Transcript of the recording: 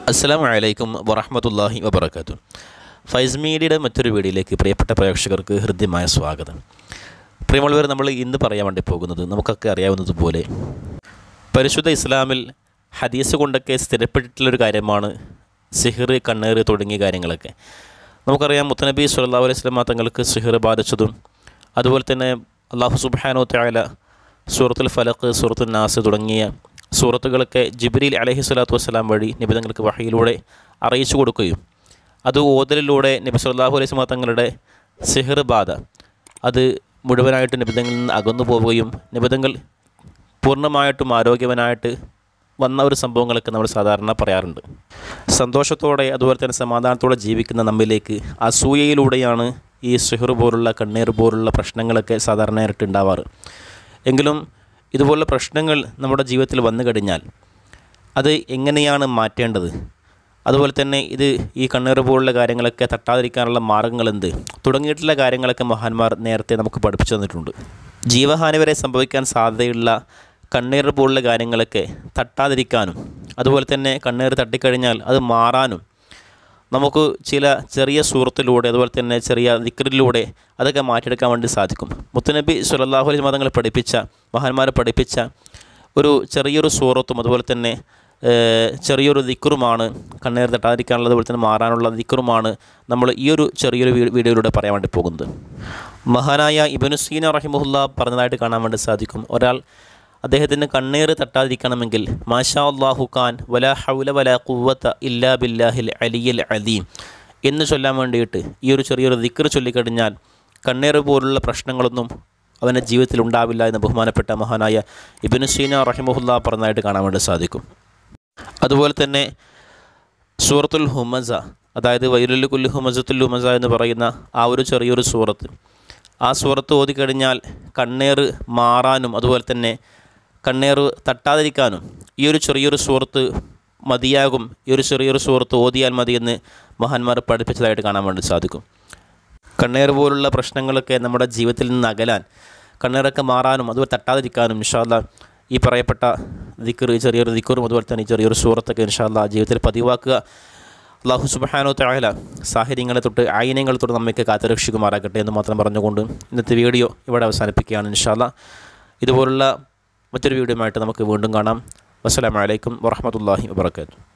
അസ്സാം വലൈക്കും വറഹമത്തല്ലാഹി വബർക്കാത്തു ഫൈസ് മീഡിയയുടെ മറ്റൊരു വീഡിയോയിലേക്ക് പ്രിയപ്പെട്ട പ്രേക്ഷകർക്ക് ഹൃദ്യമായ സ്വാഗതം പ്രിയമുള്ളവർ നമ്മൾ ഇന്ന് പറയാൻ വേണ്ടി പോകുന്നത് നമുക്കൊക്കെ അറിയാവുന്നതുപോലെ പരിശുദ്ധ ഇസ്ലാമിൽ ഹദീസ് കൊണ്ടൊക്കെ സ്ഥിരപ്പെട്ടിട്ടുള്ളൊരു കാര്യമാണ് സിഹിർ കണ്ണേർ തുടങ്ങിയ കാര്യങ്ങളൊക്കെ നമുക്കറിയാം മുത്തനബി സുല്ലാ അലൈഹി സ്വലാം തങ്ങൾക്ക് സിഹിർ ബാധിച്ചതും അതുപോലെ തന്നെ അള്ളാഹു സുബാനോ ത്യാല സൂറത്തുൽ ഫലക്ക് സൂറത്തുൽ നാസ് തുടങ്ങിയ സൂറത്തുകളൊക്കെ ജിബ്രീൽ അലഹി സ്വലാത്തു വസ്സലാം വഴി നിബിതങ്ങൾക്ക് വഹയിലൂടെ അറിയിച്ചു കൊടുക്കുകയും അത് ഓതലിലൂടെ നബി സല്ലാഹു അലൈഹി സ്വലാം തങ്ങളുടെ സിഹിർ ബാധ അത് മുഴുവനായിട്ട് നിബിതങ്ങളിൽ നിന്ന് അകന്നു പോവുകയും നിബിതങ്ങൾ പൂർണ്ണമായിട്ടും ആരോഗ്യവനായിട്ട് വന്ന ഒരു സംഭവങ്ങളൊക്കെ നമ്മൾ സാധാരണ പറയാറുണ്ട് സന്തോഷത്തോടെ അതുപോലെ തന്നെ സമാധാനത്തോടെ ജീവിക്കുന്ന നമ്മിലേക്ക് അസൂയയിലൂടെയാണ് ഈ സിഹർ പോലുള്ള കണ്ണീർ പോലുള്ള പ്രശ്നങ്ങളൊക്കെ സാധാരണയായിട്ട് ഉണ്ടാവാറ് എങ്കിലും ഇതുപോലുള്ള പ്രശ്നങ്ങൾ നമ്മുടെ ജീവിതത്തിൽ വന്നു കഴിഞ്ഞാൽ അത് എങ്ങനെയാണ് മാറ്റേണ്ടത് അതുപോലെ തന്നെ ഇത് ഈ കണ്ണീർ പോലുള്ള കാര്യങ്ങളൊക്കെ തട്ടാതിരിക്കാനുള്ള മാർഗ്ഗങ്ങൾ എന്ത് തുടങ്ങിയിട്ടുള്ള കാര്യങ്ങളൊക്കെ മഹാന്മാർ നേരത്തെ നമുക്ക് പഠിപ്പിച്ചു തന്നിട്ടുണ്ട് ജീവഹാനി വരെ സംഭവിക്കാൻ സാധ്യതയുള്ള കണ്ണീർ പോലുള്ള കാര്യങ്ങളൊക്കെ തട്ടാതിരിക്കാനും അതുപോലെ തന്നെ കണ്ണീർ തട്ടിക്കഴിഞ്ഞാൽ അത് മാറാനും നമുക്ക് ചില ചെറിയ സൂറത്തിലൂടെ അതുപോലെ തന്നെ ചെറിയ ദിക്കറിലൂടെ അതൊക്കെ മാറ്റിയെടുക്കാൻ വേണ്ടി സാധിക്കും മുത്തുനബി സുലല്ലാഹു അലൈഹി മതങ്ങൾ പഠിപ്പിച്ച മഹാന്മാർ പഠിപ്പിച്ച ഒരു ചെറിയൊരു സൂറത്തും അതുപോലെ തന്നെ ചെറിയൊരു ദിക്കറുമാണ് കണ്ണീർ തട്ടാതിരിക്കാനുള്ള അതുപോലെ തന്നെ മാറാനുള്ള ദിക്കറുമാണ് നമ്മൾ ഈ ഒരു ചെറിയൊരു വീഡിയോയിലൂടെ പറയാൻ വേണ്ടി പോകുന്നത് മഹാനായ ഇബനുസീന റഹിമുല്ല പറഞ്ഞതായിട്ട് കാണാൻ വേണ്ടി സാധിക്കും ഒരാൾ അദ്ദേഹത്തിന് കണ്ണീർ തട്ടാതിരിക്കണമെങ്കിൽ മാഷാ അള്ളാഹു ഖാൻ വല ഹൗല വല കുവത്ത ഇല്ലാ ബില്ലാഹിൽ അലിയൽ അലീം എന്ന് ചൊല്ലാൻ വേണ്ടിയിട്ട് ഈ ഒരു ചെറിയൊരു ദിക്കർ ചൊല്ലിക്കഴിഞ്ഞാൽ കണ്ണീർ പോലുള്ള പ്രശ്നങ്ങളൊന്നും അവൻ്റെ ജീവിതത്തിൽ ഉണ്ടാവില്ല എന്ന് ബഹുമാനപ്പെട്ട മഹാനായ ഇബിനു സീന റഹിമുല്ല പറഞ്ഞതായിട്ട് കാണാൻ വേണ്ടി സാധിക്കും അതുപോലെ തന്നെ സൂറത്തുൽ ഹുമസ അതായത് വൈലുൽ കുല്ലു ഹുമസത്തുൽ ഹുമസ എന്ന് പറയുന്ന ആ ഒരു ചെറിയൊരു സൂറത്ത് ആ സൂറത്ത് ഓതിക്കഴിഞ്ഞാൽ കണ്ണേർ മാറാനും അതുപോലെ തന്നെ കണ്ണേർ തട്ടാതിരിക്കാനും ഈ ഒരു ചെറിയൊരു സൂറത്ത് മതിയാകും ഈ ഒരു ചെറിയൊരു സൂറത്ത് ഓതിയാൽ മതിയെന്ന് മഹാന്മാർ പഠിപ്പിച്ചതായിട്ട് കാണാൻ വേണ്ടി സാധിക്കും കണ്ണേർ പോലുള്ള പ്രശ്നങ്ങളൊക്കെ നമ്മുടെ ജീവിതത്തിൽ നിന്ന് അകലാൻ കണ്ണേറൊക്കെ മാറാനും അതുപോലെ തട്ടാതിരിക്കാനും ഇൻഷാല്ല ഈ പറയപ്പെട്ട ദിക്കർ ചെറിയൊരു ദിക്കറും അതുപോലെ തന്നെ ഈ ചെറിയൊരു സൂറത്തൊക്കെ ഇൻഷാല്ല ജീവിതത്തിൽ പതിവാക്കുക അള്ളാഹു സുബാനോ തായാല സാഹചര്യങ്ങളെ തൊട്ട് ആയിനങ്ങൾ തൊട്ട് നമ്മയ്ക്ക് കാത്തുരക്ഷിക്കുമാറാകട്ടെ എന്ന് മാത്രം പറഞ്ഞുകൊണ്ട് ഇന്നത്തെ വീഡിയോ ഇവിടെ അവസാനിപ്പിക്കുകയാണ് ഇൻഷാല്ല ഇതുപോലുള്ള മറ്റൊരു വീഡിയോയുമായിട്ട് നമുക്ക് വീണ്ടും കാണാം വസ്സലാമലൈക്കും വറഹമത്തല്ലാഹി വാബർക്കാത്തു